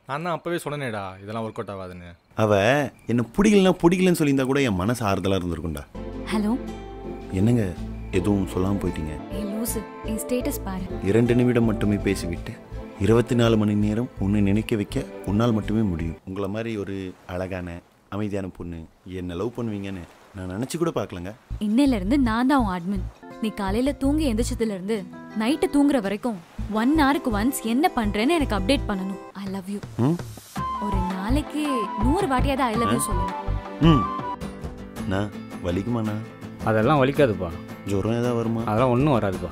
நான் தான் அப்போவே சொன்னேனேடா இதெல்லாம் ஒர்க் அவுட் ஆகாதுன்னு அவ என்ன பிடிக்கலன்னா பிடிக்கலன்னு சொல்லியிருந்தா கூட என் மனசு ஆறுதலாக இருந்திருக்கும்டா ஹலோ என்னங்க எதுவும் சொல்லாமல் போயிட்டீங்க ஏ லூசு என் ஸ்டேட்டஸ் பாரு இரண்டு நிமிடம் மட்டுமே பேசிவிட்டு இருபத்தி நாலு மணி நேரம் உன்னை நினைக்க வைக்க உன்னால் மட்டுமே முடியும் உங்களை மாதிரி ஒரு அழகான அமைதியான பொண்ணு என்ன லவ் பண்ணுவீங்கன்னு நான் நினச்சி கூட பார்க்கலங்க இன்னையில இருந்து நான் தான் உன் அட்மின் நீ காலையில தூங்கி எந்திரிச்சதுல இருந்து நைட்டு தூங்குற வரைக்கும் ஒன் ஹவருக்கு ஒன்ஸ் என்ன பண்றேன்னு எனக்கு அப்டேட் பண்ணணும் ஐ லவ் யூ ம் ஒரு நாளைக்கு நூறு வாட்டியாவது ஐ லவ் யூ சொல்லணும் ம் நான் வலிக்குமாண்ணா அதெல்லாம் வலிக்காதுப்பா ஜுரம் ஏதாவது வருமா அதெல்லாம் ஒன்றும் வராதுப்பா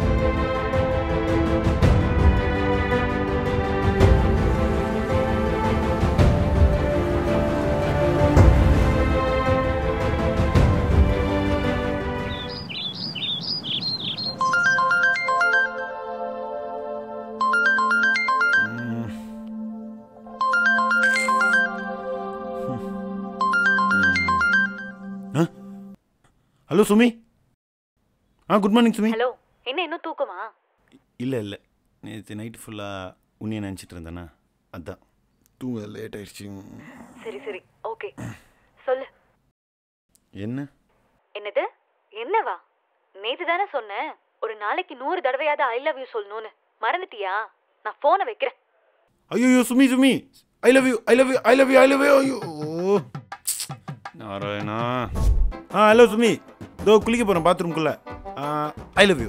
ஹலோ சுமி ஆ குட் மார்னிங் சுமி ஹலோ என்ன இன்னும் தூக்கமா இல்லை இல்லை நேற்று நைட்டு ஃபுல்லாக உன்னைய நினச்சிட்டு இருந்தேனா அதான் தூங்க லேட் ஆயிடுச்சு சரி சரி ஓகே சொல்லு என்ன என்னது என்னவா நேத்து தானே சொன்னேன் ஒரு நாளைக்கு நூறு தடவையாவது ஐ லவ் யூ சொல்லணும்னு மறந்துட்டியா நான் போனை வைக்கிறேன் ஐயோ Sumi Sumi I love you I love you I love you I love you ஐயோ நாராயணா ஆ ஹலோ சுமி இதோ குளிக்க போகிறேன் பாத்ரூம்குள்ளே ஐ லவ் யூ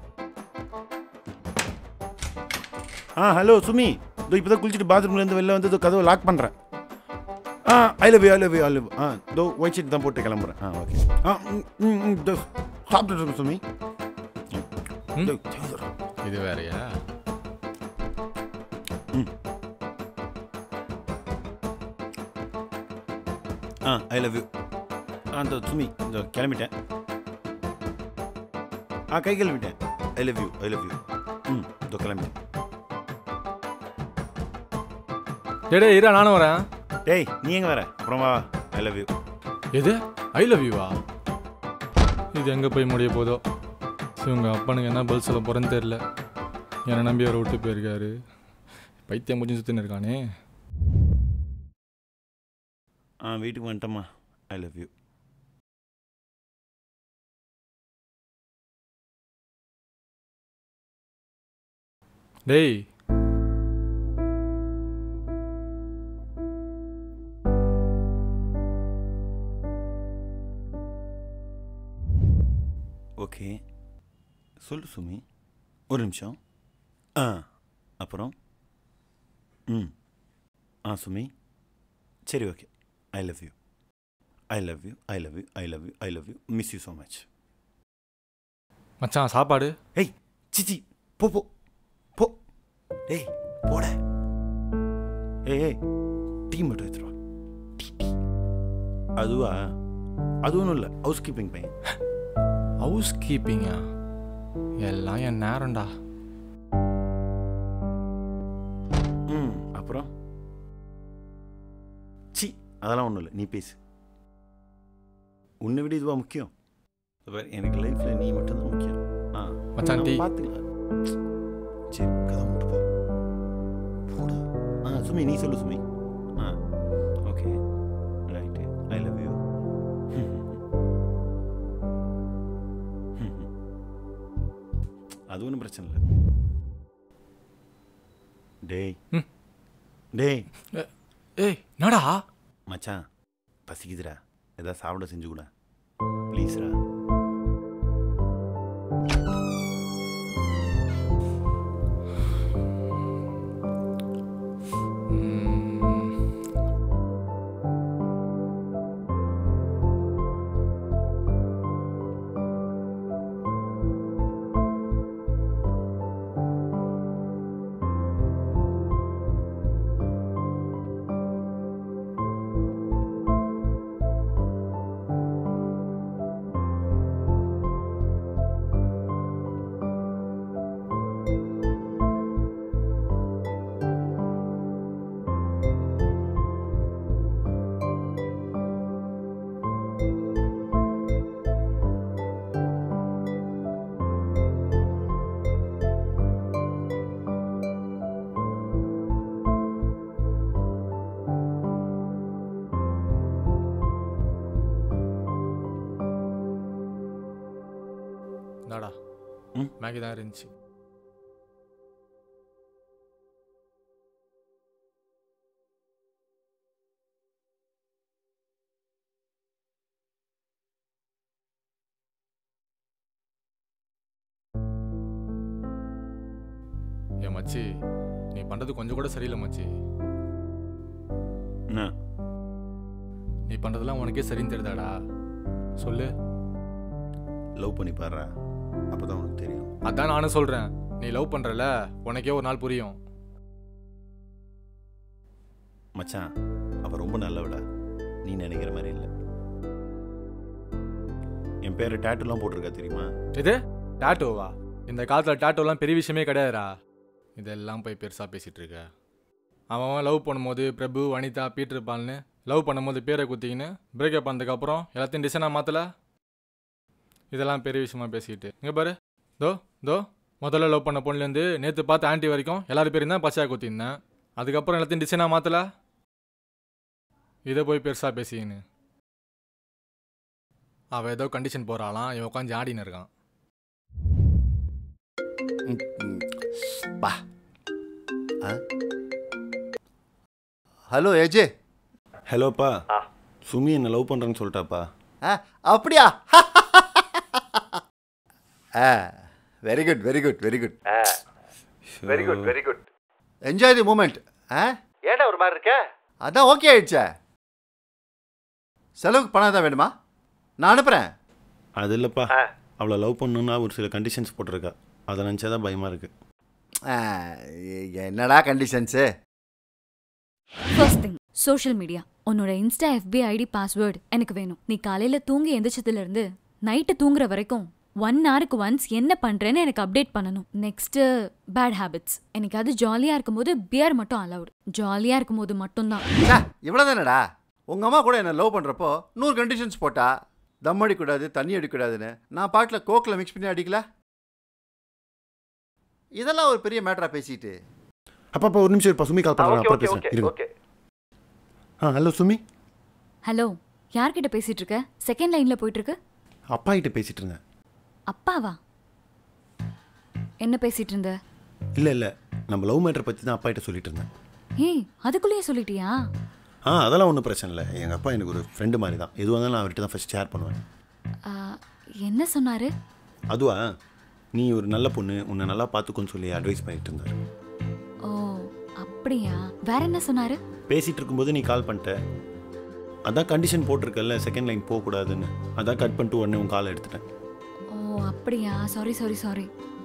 ஆ ஹலோ சுமி இதோ இப்போ தான் குளிச்சுட்டு பாத்ரூம்லேருந்து வெளில வந்து இதோ கதவை லாக் பண்ணுறேன் ஆ I love you I love you I love ஆ இதோ ஒயிட் ஷீட் தான் போட்டு கிளம்புறேன் ஆ ஓகே ஆ ம், ம் ம், இதோ சாப்பிட்டுட்டு இருக்கேன் சுமி ம்? இதோ, இதோ. இது வேறயா ஆ ஐ லவ் யூ ஆ இந்த சுமி இந்த கிளம்பிட்டேன் ஆ கை கிளம்பிட்டேன் I love you I love you ம் இதோ கிளம்பிட்டேன் டேய் டேய் இரா நானும் வரேன் டேய் நீ எங்கே வர அப்புறம் வா ஐ லவ் யூ எது ஐ லவ் யூவா இது எங்கே போய் முடிய போதோ சரி உங்கள் அப்பனுக்கு என்ன பதில் சொல்ல போகிறேன்னு தெரில என்னை நம்பி அவரை விட்டு போயிருக்காரு பைத்தியம் முடிஞ்சு சுற்றின்னு இருக்கானே ஆ வீட்டுக்கு வந்துட்டம்மா ஐ லவ் யூ டேய் ஓகே சொல்லு சுமி ஒரு நிமிஷம் ஆ அப்புறம் ம் ஆ சுமி சரி okay I love you I love you I love you I love you I love you miss you so much மச்சான் சாப்பாடு ஏய் சிச்சி போ போ போ ஏய் போட ஏய் ஏய் டீ மட்டும் எடுத்துருவா டீ டீ அதுவா அது ஒன்றும் இல்லை ஹவுஸ் கீப்பிங் பையன் ஹவுஸ் கீப்பிங்கா எல்லாம் என் நேரம்டா ம் அப்புறம் சி அதெல்லாம் ஒன்றும் இல்லை நீ பேசு உன்னை விட இதுவா முக்கியம் இதோ பாரு, எனக்கு லைஃப்பில் நீ மட்டும்தான் முக்கியம் ஆ மச்சான், நம்ம டீ. பார்த்துக்கலாம் சரி கதை மட்டும் போ போடா ஆ சுமி நீ சொல்லு சுமி ஆ okay right I love you அது ஒன்றும் பிரச்சனை இல்லை டேய் ம். டேய் ஏய் நடா மச்சான் பசிக்குதுடா ஏதாவது சாப்பிட செஞ்சு கூட ப்ளீஸ்ரா பாக்கி தான் இருந்துச்சு ஏன் மச்சி நீ பண்றது கொஞ்சம் கூட சரியில்லை மச்சி என்ன நீ பண்றதெல்லாம் உனக்கே சரின்னு தெரியுதாடா சொல்லு லவ் பண்ணி பாடுறா அப்போ தான் உனக்கு தெரியும் அதான் நானும் சொல்றேன் நீ லவ் பண்றல உனக்கே ஒரு நாள் புரியும் மச்சான் அவள் ரொம்ப நல்லவடா நீ நினைக்கிற மாதிரி இல்லை என் பேர் டேட்டுலாம் போட்டிருக்கா தெரியுமா இது டாட்டோவா இந்த காலத்தில் டாட்டோலாம் பெரிய விஷயமே கிடையாதுடா இதெல்லாம் போய் பெருசாக பேசிகிட்டு இருக்க அவன் லவ் பண்ணும்போது பிரபு வனிதா பீட்டர் பால்னு லவ் பண்ணும்போது பேரை குத்திக்கின்னு பிரேக்கப் பண்ணதுக்கப்புறம் எல்லாத்தையும் டிசைனாக மாற்றல இதெல்லாம் பெரிய விஷயமா பேசிக்கிட்டு இங்கே பாரு தோ தோ முதல்ல லவ் பண்ண பொண்ணுலேருந்து நேற்று பார்த்த ஆண்டி வரைக்கும் எல்லாரும் பேரும் தான் பச்சையாக குத்திருந்தேன் அதுக்கப்புறம் எல்லாத்தையும் டிசைனாக மாற்றல இதை போய் பெருசாக பேசிக்கின்னு அவள் ஏதோ கண்டிஷன் போகிறாளாம் இவன் உட்காந்து ஆடின்னு இருக்கான் பா ஹலோ ஏஜே ஹலோப்பா சுமி என்ன லவ் பண்ணுறேன்னு சொல்லிட்டாப்பா ஆ அப்படியா ஆ very good very good very good very good very good enjoy the moment ஆ ஏன்டா ஒரு மாதிரி இருக்க அதான் ஓகே ஆயிடுச்சே செலவுக்கு பணம் தான் வேணுமா நான் அனுப்புகிறேன் அது இல்லைப்பா அவளை லவ் பண்ணணுன்னா ஒரு சில கண்டிஷன்ஸ் போட்டிருக்கா அதை நினச்சா தான் பயமாக இருக்குது என்னடா conditions first thing social media உன்னோட இன்ஸ்டா எஃபி ஐடி பாஸ்வேர்டு எனக்கு வேணும் நீ காலையில தூங்கி எந்திரிச்சதுல இருந்து நைட்டு தூங்குற வரைக்கும் ஒன் ஹவருக்கு ஒன்ஸ் என்ன பண்றேன்னு எனக்கு அப்டேட் பண்ணணும் நெக்ஸ்ட் பேட் ஹேபிட்ஸ் எனக்கு அது ஜாலியா இருக்கும்போது பியர் மட்டும் அலவுட் ஜாலியா இருக்கும்போது மட்டும்தான் சே இவ்வளோ தானடா உங்கள் அம்மா கூட என்னை லவ் பண்ணுறப்போ நூறு கண்டிஷன்ஸ் போட்டா தம் அடிக்கூடாது தண்ணி அடிக்கூடாதுன்னு நான் பாட்டில் கோக்கில் மிக்ஸ் பண்ணி அடிக்கல இதெல்லாம் ஒரு பெரிய மேட்டரா பேசிட்டு அப்பா அப்பா ஒரு நிமிஷம் இருப்பா சுமி கால் பண்ணுறேன் அப்புறம் பேசுகிறேன் இருங்க ஆ ஹலோ சுமி ஹலோ யார்கிட்ட பேசிட்டு இருக்க செகண்ட் லைன்ல போயிட்டு இருக்கு அப்பா கிட்ட பேசிட்டு இருந்தேன் அப்பாவா என்ன பேசிட்டு இருந்த இல்லை இல்லை நம்ம லவ் மேட்டரை பற்றி தான் அப்பா கிட்ட சொல்லிட்டு இருந்தேன் ஏய் அதுக்குள்ளேயே சொல்லிட்டியா ஆ அதெல்லாம் ஒன்றும் பிரச்சனை இல்லை எங்கள் அப்பா எனக்கு ஒரு ஃப்ரெண்டு மாதிரி தான் எதுவாக இருந்தாலும் நான் அவர்கிட்ட தான் ஃபஸ்ட் ஷேர் பண்ணுவேன் ஆ, என்ன சொன்னாரு அதுவா நீ ஒரு நல்ல பொண்ணு உன்னை நல்லா பார்த்துக்கோன்னு சொல்லி அட்வைஸ் பண்ணிட்டு இருந்தார் ஓ அப்படியா வேற என்ன சொன்னாரு பேசிகிட்டு இருக்கும்போது நீ கால் பண்ணிட்ட அதான் கண்டிஷன் போட்டிருக்கல்ல செகண்ட் லைன் போகக்கூடாதுன்னு அதான் கட் பண்ணிட்டு உடனே உன் காலை எடுத்துட்டேன் ஓ அப்படியா சாரி சாரி சாரி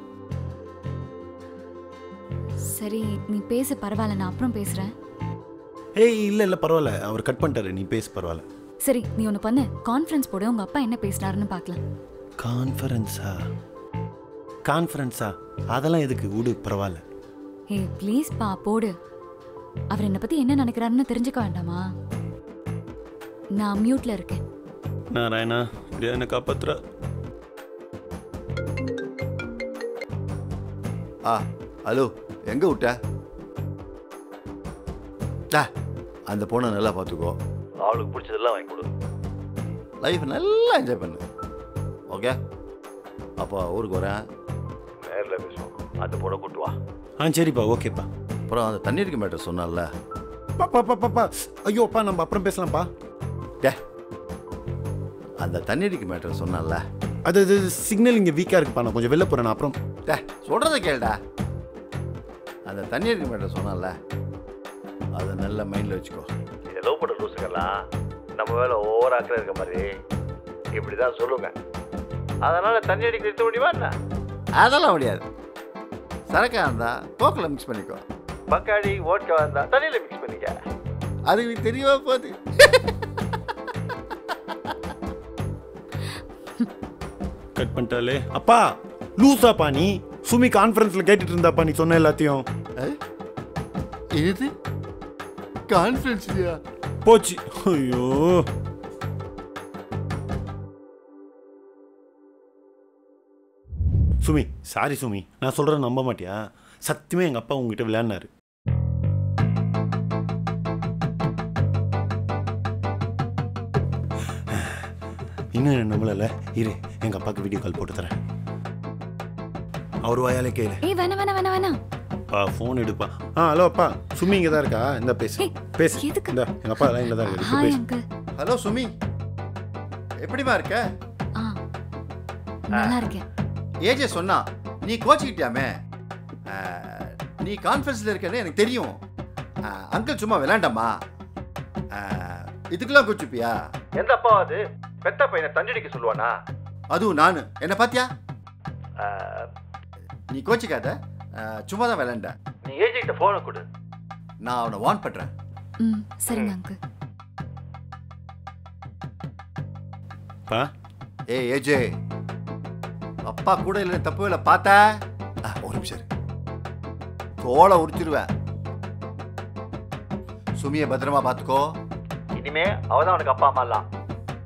சரி நீ பேசு பரவாயில்ல நான் அப்புறம் பேசுறேன் ஏய் இல்லை இல்லை பரவாயில்ல அவர் கட் பண்ணிட்டாரு நீ பேசு பரவாயில்ல சரி நீ ஒன்று பண்ணு கான்ஃபரன்ஸ் போடு உங்க அப்பா என்ன பேசினாருன்னு பார்க்கலாம் கான்ஃபரன்ஸா கான்ஃபரன்ஸா அதெல்லாம் எதுக்கு விடு பரவாயில்ல ஏய் ப்ளீஸ் பா போடு அவர் என்னை பத்தி என்ன நினைக்கிறாருன்னு தெரிஞ்சுக்க வேண்டாமா நான் மியூட்ல இருக்கேன் நாராயணா இப்படியா என்ன காப்பாத்துறா ஆ ஹலோ எங்கே விட்ட டா, அந்த பொண்ணை நல்லா பார்த்துக்கோ அவளுக்கு பிடிச்சதெல்லாம் வாங்கி கொடு லைஃப் நல்லா என்ஜாய் பண்ணு ஓகே அப்போ ஊருக்கு வரேன் நேரில் பேசுவோம் அந்த பொண்ணை கூட்டு வா ஆ சரிப்பா ஓகேப்பா அப்புறம் அந்த தண்ணீருக்கு மேட்டர் சொன்னால பாப்பா பாப்பா பா ஐயோப்பா நம்ம அப்புறம் பேசலாம்ப்பா டே அந்த தண்ணீருக்கு மேட்டர் சொன்னால அது அது சிக்னல் இங்கே வீக்காக இருக்குப்பா நான் கொஞ்சம் வெளில போகிறேன் அப்புறம் டே சொல்கிறத கேளுடா அந்த தண்ணீருக்கு மேட்டர் சொன்னால அதை நல்ல மைண்டில் வச்சுக்கோ இதை லவ் பண்ண லூசுக்கெல்லாம் நம்ம மேலே ஓவர் ஆக்கில் இருக்க மாதிரி இப்படி தான் சொல்லுங்க அதனால தண்ணி அடிக்க நிறுத்த முடியுமா என்ன அதெல்லாம் முடியாது சரக்கா இருந்தா கோக்கில் மிக்ஸ் பண்ணிக்கோ பக்காடி ஓட்கா வந்தா தண்ணியில் மிக்ஸ் பண்ணிக்க அது எனக்கு தெரியவா போகுது கட் பண்ணிட்டாலே அப்பா லூசாப்பா நீ சுமி கான்ஃபரன்ஸில் கேட்டுட்டு இருந்தாப்பா நீ சொன்ன எல்லாத்தையும் இது கான்ஃபரன்ஸ் இல்லையா போச்சு ஐயோ சுமி சாரி சுமி நான் சொல்கிறேன் நம்ப மாட்டியா சத்தியமே எங்கள் அப்பா உங்ககிட்ட விளையாடினாரு இன்னும் என்ன நம்மளல இரு எங்கள் அப்பாவுக்கு வீடியோ கால் போட்டு தரேன் அவர் வாயாலே கேளு ஏய் வேணா வேணா வேணா வேணா பா ஃபோன் எடுப்பா ஆ ஹலோ அப்பா சுமி இங்கே தான் இருக்கா இந்த பேசு ஏய், பேசு எதுக்கு? இந்த எங்கள் அப்பா லைனில் தான் இருக்கு ஹாய் பேசு அங்கிள் ஹலோ சுமி எப்படிமா இருக்க ஆ நல்லா இருக்கேன் ஏஜே சொன்னா நீ கோச்சிக்கிட்டியாமே ஆ, நீ கான்ஃபரன்ஸில் இருக்கன்னு எனக்கு தெரியும் ஆ, அங்கிள் சும்மா விளையாண்டம்மா ஆ, இதுக்கெல்லாம் கோச்சுப்பியா எந்த அப்பா அது பெத்த பையனை தஞ்சடிக்க சொல்லுவானா அதுவும் நான் என்ன பாத்தியா ஆ, நீ கோச்சிக்காத ஆ, சும்மா தான் விளையாண்டேன் நீ ஏஜி கிட்ட போனை கொடு நான் அவனை வார்ன் பண்ணுறேன் ம் சரிங்க அங்கிள் பா ஏ ஏஜே அப்பா கூட இல்லை தப்பு இல்லை பார்த்த ஆ, ஒரு நிமிஷம் இரு. தோலை உரிச்சிருவேன் சுமியை பத்திரமா பார்த்துக்கோ இனிமே அவதான் உனக்கு அப்பா அம்மா எல்லாம்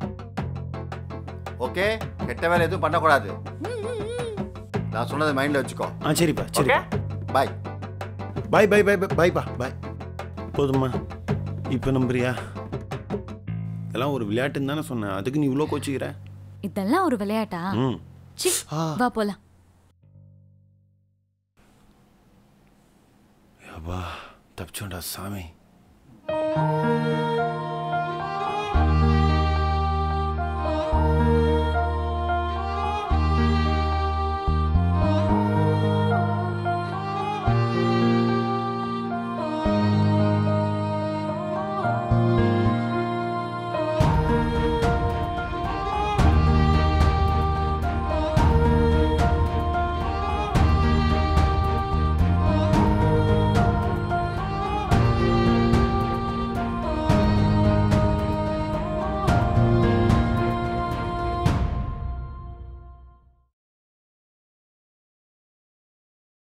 ஓகே கெட்ட வேலை எதுவும் பண்ணக்கூடாது நான் சொன்னதை மைண்டில் வச்சுக்கோ ஆ சரிப்பா சரி பாய் பாய் பாய் பாய் பாய்ப்பா பாய் போதுமா இப்போ நம்புறியா இதெல்லாம் ஒரு விளையாட்டுன்னு தானே சொன்னேன் அதுக்கு நீ இவ்வளோ கோச்சிக்கிற இதெல்லாம் ஒரு விளையாட்டா ம் சி வா போலாம் அப்பா தப்பிச்சோண்டா சாமி